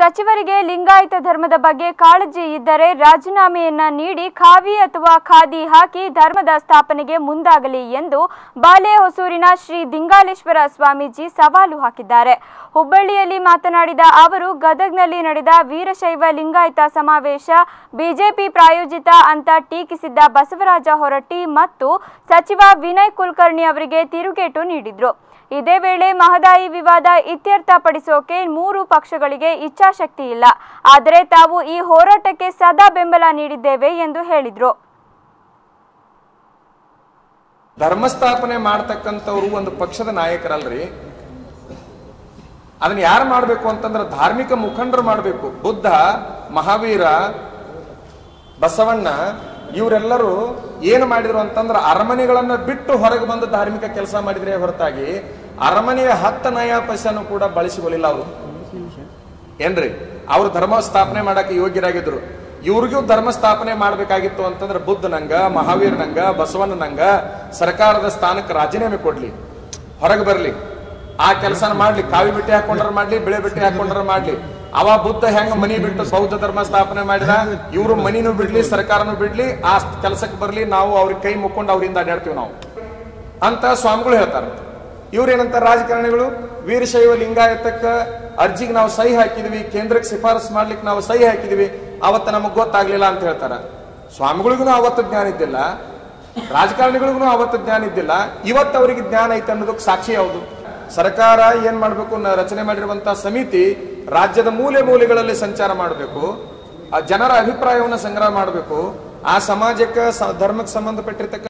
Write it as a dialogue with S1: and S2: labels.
S1: ಸಚಿವರಿಗೆ ಲಿಂಗಾಯತ ಧರ್ಮದ ಬಗ್ಗೆ ಕಾಳಜಿ ಇದ್ದರೆ ರಾಜೀನಾಮೆಯನ್ನ ನೀಡಿ ಖಾವಿ ಅಥವಾ ಖಾದಿ ಹಾಕಿ ಧರ್ಮದ ಸ್ಥಾಪನೆಗೆ ಮುಂದಾಗಲಿ ಎಂದು ಬಾಲೆಹೊಸೂರಿನ ಶ್ರೀ ದಿಂಗಾಲೇಶ್ವರ ಸ್ವಾಮೀಜಿ ಸವಾಲು ಹಾಕಿದ್ದಾರೆ ಹುಬ್ಬಳ್ಳಿಯಲ್ಲಿ ಮಾತನಾಡಿದ ಅವರು ಗದಗ್ನಲ್ಲಿ ನಡೆದ ವೀರಶೈವ ಲಿಂಗಾಯತ ಸಮಾವೇಶ ಬಿಜೆಪಿ ಪ್ರಾಯೋಜಿತ ಅಂತ ಟೀಕಿಸಿದ್ದ ಬಸವರಾಜ ಹೊರಟ್ಟಿ ಮತ್ತು ಸಚಿವ ವಿನಯ್ ಕುಲಕರ್ಣಿ ಅವರಿಗೆ ತಿರುಗೇಟು ನೀಡಿದ್ರು ಇದೇ ವೇಳೆ ಮಹದಾಯಿ ವಿವಾದ ಇತ್ಯರ್ಥಪಡಿಸೋಕೆ ಮೂರು ಪಕ್ಷಗಳಿಗೆ ಇಚ್ಛಾಶಕ್ತಿ ಇಲ್ಲ ಆದರೆ ತಾವು ಈ ಹೋರಾಟಕ್ಕೆ ಸದಾ ಬೆಂಬಲ ನೀಡಿದ್ದೇವೆ ಎಂದು ಹೇಳಿದ್ರು
S2: ಧರ್ಮಸ್ಥಾಪನೆ ಮಾಡ್ತಕ್ಕಂಥವ್ರು ಒಂದು ಪಕ್ಷದ ನಾಯಕರಲ್ರಿ ಅದನ್ನ ಯಾರು ಮಾಡ್ಬೇಕು ಅಂತಂದ್ರೆ ಧಾರ್ಮಿಕ ಮುಖಂಡರು ಮಾಡ್ಬೇಕು ಬುದ್ಧ ಮಹಾವೀರ ಬಸವಣ್ಣ ಇವರೆಲ್ಲರೂ ಏನು ಮಾಡಿದ್ರು ಅಂತಂದ್ರೆ ಅರಮನೆಗಳನ್ನ ಬಿಟ್ಟು ಹೊರಗೆ ಬಂದು ಧಾರ್ಮಿಕ ಕೆಲಸ ಮಾಡಿದ್ರೆ ಹೊರತಾಗಿ ಅರಮನೆಯ ಹತ್ತ ನಯ ಪೈಸನು ಕೂಡ ಬಳಸಿಕೊಳ್ಳಿಲ್ಲ ಅವರು ಏನ್ರಿ ಅವ್ರು ಧರ್ಮ ಸ್ಥಾಪನೆ ಮಾಡಕ್ಕೆ ಯೋಗ್ಯರಾಗಿದ್ರು ಇವ್ರಿಗೂ ಧರ್ಮ ಸ್ಥಾಪನೆ ಮಾಡ್ಬೇಕಾಗಿತ್ತು ಅಂತಂದ್ರೆ ಬುದ್ಧನಂಗ ಮಹಾವೀರನಂಗ ಬಸವಣ್ಣನಂಗ ಸರ್ಕಾರದ ಸ್ಥಾನಕ್ಕೆ ರಾಜೀನಾಮೆ ಕೊಡ್ಲಿ ಹೊರಗೆ ಬರ್ಲಿ ಆ ಕೆಲಸನ ಮಾಡ್ಲಿ ಕಾವಿ ಬಿಟ್ಟಿ ಹಾಕೊಂಡ್ರ ಮಾಡ್ಲಿ ಬಿಳೆ ಬಿಟ್ಟಿ ಹಾಕೊಂಡ್ರ ಮಾಡ್ಲಿ ಅವ ಬುದ್ಧ ಹೆಂಗ ಮನಿ ಬಿಟ್ಟು ಬೌದ್ಧ ಧರ್ಮ ಸ್ಥಾಪನೆ ಮಾಡಿದ ಇವರು ಮನಿನೂ ಬಿಡ್ಲಿ ಸರ್ಕಾರನು ಬಿಡ್ಲಿ ಆ ಕೆಲಸಕ್ಕೆ ಬರ್ಲಿ ನಾವು ಅವ್ರಿಗೆ ಕೈ ಮುಕ್ಕೊಂಡು ಅವರಿಂದ ಅಡ್ಡಾಡ್ತೀವಿ ನಾವು ಅಂತ ಸ್ವಾಮಿಗಳು ಹೇಳ್ತಾರೆ ಇವ್ರು ಏನಂತ ರಾಜಕಾರಣಿಗಳು ವೀರಶೈವ ಲಿಂಗಾಯತಕ್ಕ ಅರ್ಜಿಗೆ ನಾವು ಸಹಿ ಹಾಕಿದ್ವಿ ಕೇಂದ್ರಕ್ಕೆ ಶಿಫಾರಸ್ ಮಾಡ್ಲಿಕ್ಕೆ ನಾವು ಸಹಿ ಹಾಕಿದ್ವಿ ಅವತ್ತು ನಮಗ್ ಗೊತ್ತಾಗ್ಲಿಲ್ಲ ಅಂತ ಹೇಳ್ತಾರ ಸ್ವಾಮಿಗಳಿಗೂ ಅವತ್ತು ಜ್ಞಾನ ಇದ್ದಿಲ್ಲ ರಾಜಕಾರಣಿಗಳಿಗೂ ಅವತ್ತು ಜ್ಞಾನ ಇದ್ದಿಲ್ಲ ಇವತ್ತು ಅವರಿಗೆ ಜ್ಞಾನ ಐತೆ ಅನ್ನೋದಕ್ಕೆ ಸಾಕ್ಷಿ ಯಾವುದು ಸರ್ಕಾರ ಏನ್ ಮಾಡ್ಬೇಕು ನ- ರಚನೆ ಮಾಡಿರುವಂತಹ ಸಮಿತಿ ರಾಜ್ಯದ ಮೂಲೆ ಮೂಲೆಗಳಲ್ಲಿ ಸಂಚಾರ ಮಾಡಬೇಕು ಆ ಜನರ ಅಭಿಪ್ರಾಯವನ್ನು ಸಂಗ್ರಹ ಮಾಡಬೇಕು ಆ ಸಮಾಜಕ್ಕೆ ಸ- ಧರ್ಮಕ್ಕೆ ಸಂಬಂಧಪಟ್ಟಿರ್ತಕ್ಕ